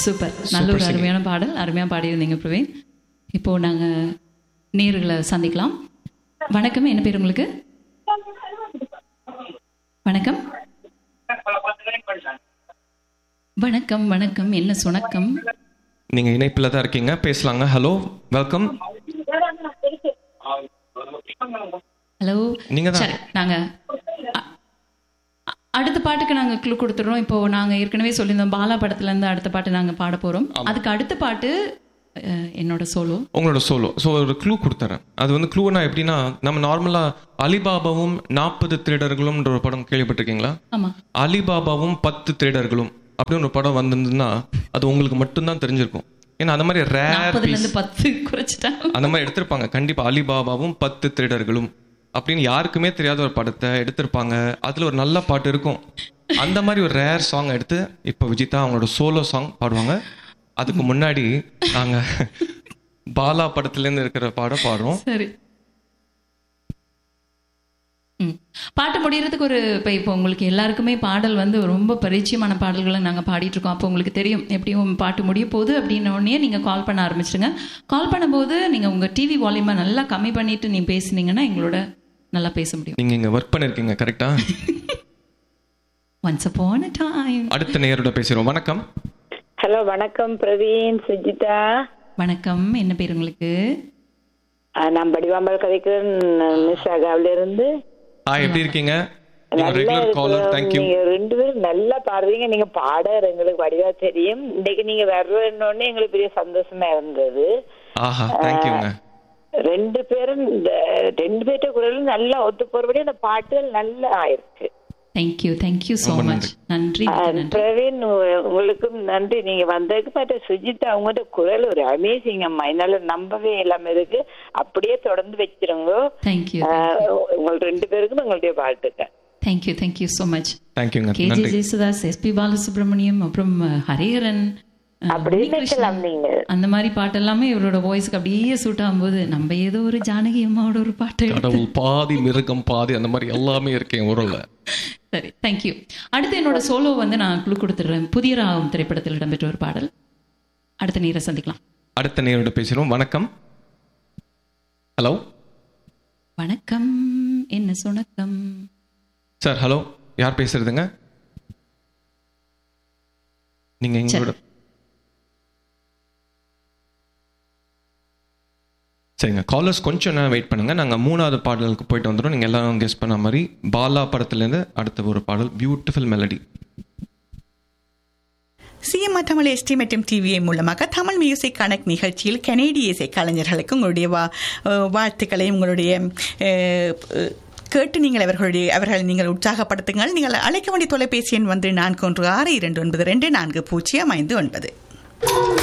Super நல்ல ஒரு அருமையான பாடல் அருமையாக பாடியிருந்தீங்க பிரவீன் இப்போ நாங்க நேர்களை சந்திக்கலாம் வணக்கம் என்ன பேர் உங்களுக்கு வணக்கம் வணக்கம் வணக்கம் என்ன சுணக்கம் நீங்க இணைப்பில் தான் இருக்கீங்க பேசலாங்க ஹலோ வெல்கம் ஹலோ நீங்க தான். சரி நாங்க அ- அ- அடுத்த பாட்டுக்கு நாங்க க்ளூ கொடுத்துறோம் இப்போ நாங்க ஏற்கனவே சொல்லியிருந்தோம் பாலா படத்துல இருந்து அடுத்த பாட்டு நாங்க பாட போறோம் அதுக்கு அடுத்த பாட்டு அஹ், என்னோட சோலோ உங்களோட சோலோ ஸோ ஒரு க்ளூ கொடுத்துறேன் அது வந்து க்ளூனா எப்படின்னா நம்ம நார்மலா அலிபாபாவும் நாற்பது திருடர்களும்ன்ற ஒரு படம் கேள்விப்பட்டிருக்கீங்களா ஆமா அலிபாபாவும் பத்து திருடர்களும் அப்படின்னு ஒரு படம் வந்திருந்ததுன்னா அது உங்களுக்கு மட்டும்தான் தெரிஞ்சிருக்கும் ஏன்னா அந்த மாதிரி ரேர் நாற்பதுல பீஸ் இருந்து பத்து குறைச்சிட்டாங்க அந்த மாதிரி எடுத்திருப்பாங்க கண்டிப்பா அலிபாபாவும் பத்து திருடர்களும் அப்படின்னு யாருக்குமே தெரியாத ஒரு படத்தை எடுத்திருப்பாங்க அதுல ஒரு நல்ல பாட்டு இருக்கும் அந்த மாதிரி ஒரு ரேர் சாங் எடுத்து இப்போ விஜிதா அவங்களோட சோலோ சாங் பாடுவாங்க அதுக்கு முன்னாடி நாங்க பாலா படத்துல இருந்து இருக்கிற பாடம் பாடுறோம் சரி ம். பாட்டு முடியறதுக்கு ஒரு இப்போ இப்போ உங்களுக்கு எல்லாருக்குமே பாடல் வந்து ரொம்ப பரிச்சயமான பாடல்களை நாங்கள் பாடிட்டு இருக்கோம் அப்போ உங்களுக்கு தெரியும் எப்படியும் பாட்டு முடிய போகுது அப்படின்ன உடனே நீங்கள் கால் பண்ண ஆரம்பிச்சிடுங்க கால் பண்ணும்போது நீங்கள் உங்கள் டிவி வால்யூமை நல்லா கம்மி பண்ணிட்டு நீ பேசுனீங்கன்னா எங்களோட நல்லா பேச முடியும் நீங்க இங்க ஒர்க் பண்ணிருக்கீங்க கரெக்டா ஒன்ஸ் அப்பான் டைம் அடுத்த நேரோட பேசுறோம் வணக்கம் ஹலோ வணக்கம் பிரவீன் சுஜிதா வணக்கம் என்ன பேர் உங்களுக்கு ஆ, நான் படிவாம்பல் கதைக்கிறேன் மிஸ் அகாவில இருந்து ஹாய் எப்படி இருக்கீங்க நல்லா ரெகுலர் காலர் இருக்கிறோம். தேங்க்யூ நீங்க ரெண்டு பேரும் நல்லா பாடுறீங்க நீங்க பாடர் எங்களுக்கு வடிவா தெரியும் இன்னைக்கு நீங்க வர்றோன்னு எங்களுக்கு பெரிய சந்தோஷமா இருந்தது ஆஹா தேங்க்யூங்க ரெண்டு பேரும் இந்த ரெண்டு பேர்ட்ட குரலும் நல்லா ஒத்து போறபடி அந்த பாட்டுகள் நல்லா ஆயிருக்கு தேங்க்யூ தேங்க்யூ ஸோ மச் நன்றி ஆ, மிக்க நன்றி பிரவீன் உ- உங்களுக்கும் நன்றி நீங்க வந்ததுக்கு மற்ற சுஜிதா அவங்கள்ட்ட குரல் ஒரு அமேசிங் அம்மா என்னால நம்பவே இல்லாம இருக்கு அப்படியே தொடர்ந்து வச்சிருங்க தேங்க்யூ ஆ, உங்கள் ரெண்டு பேருக்கும் உங்களுடைய வாழ்த்துக்கள் தேங்க்யூ தேங்க்யூ ஸோ மச் தேங்க்யூங்க கேஜே நன்றி ஜேசுதாஸ் எஸ்பி பாலசுப்ரமணியம் அப்புறம் அஹ், ஹரிஹரன் அஹ், அப்படியே உன்னிகிருஷ்ணன். நினைக்கலாம் நீங்க அந்த மாதிரி பாட்டெல்லாமே இவரோட வாய்ஸ்க்கு அப்படியே சூட் ஆகும்போது நம்ம ஏதோ ஒரு ஜானகி அம்மாவோட ஒரு பாட்டு எடுத்து- கடவுள் பாதி மிருகம் பாதி அந்த மாதிரி எல்லாமே இருக்கேன் உரல்ல சரி தேங்க்யூ அடுத்து என்னோட சோலோ வந்து நான் குழு கொடுத்துடுறேன் புதிய ராகம் திரைப்படத்தில் இடம்பெற்ற ஒரு பாடல் அடுத்த நேர சந்திக்கலாம் அடுத்த நேரோட பேசுறோம் வணக்கம் ஹலோ வணக்கம் என்ன சுணக்கம் சார் ஹலோ யார் பேசுறதுங்க நீங்க எங்களோட சரிங்க காலர்ஸ் கொஞ்சம் நேரம் வெயிட் பண்ணுங்க நாங்க மூணாவது பாடலுக்கு போயிட்டு வந்துடும் நீங்க எல்லாரும் கெஸ் பண்ண மாதிரி பாலா படத்துல இருந்து அடுத்த ஒரு பாடல் beautiful melody CMR Tamil SD மற்றும் டிவிஐ மூலமாக தமிழ் மியூசிக் கனெக்ட் நிகழ்ச்சியில் கனேடிய இசை கலைஞர்களுக்கு உங்களுடைய வா அஹ் வாழ்த்துக்களை உங்களுடைய அஹ், அஹ், கேட்டு நீங்கள் அவர்களுடைய அவர்களை நீங்கள் உற்சாகப்படுத்துங்கள் நீங்கள் அழைக்க வேண்டிய தொலைபேசி எண் வந்து நான்கு ஒன்று ஆறு இரண்டு ஒன்பது ரெண்டு நான்கு பூஜ்ஜியம் ஐந்து ஒன்பது